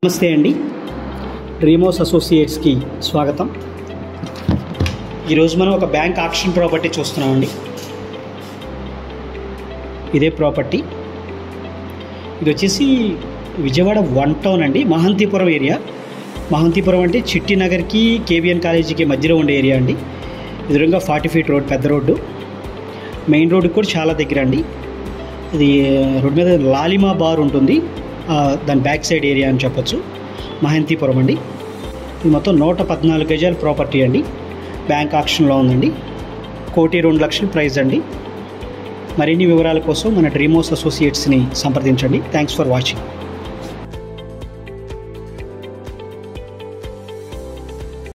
నమస్తే అండి రీమోస్ అసోసియేట్స్కి స్వాగతం ఈరోజు మనం ఒక బ్యాంక్ ఆక్షన్ ప్రాపర్టీ చూస్తున్నామండి ఇదే ప్రాపర్టీ ఇది వచ్చేసి విజయవాడ వన్ టౌన్ అండి మహంతిపురం ఏరియా మహంతిపురం అంటే చిట్టి నగర్కి కేబిఎన్ కాలేజీకి మధ్యలో ఉండే ఏరియా అండి ఎదురుగా ఫార్టీ ఫీట్ రోడ్ పెద్ద రోడ్డు మెయిన్ రోడ్డుకి కూడా చాలా దగ్గర అండి ఇది రోడ్డు మీద లాలిమా బార్ ఉంటుంది ఆ, దాని బ్యాక్ సైడ్ ఏరియా అని చెప్పొచ్చు మహంతిపురం అండి ఇది మొత్తం నూట పద్నాలుగు గజాల ప్రాపర్టీ అండి బ్యాంక్ ఆక్షన్లో ఉందండి కోటి రెండు లక్షల ప్రైస్ అండి మరిన్ని వివరాల కోసం మన డ్రీమోస్ అసోసియేట్స్ని సంప్రదించండి థ్యాంక్స్ ఫర్ వాచింగ్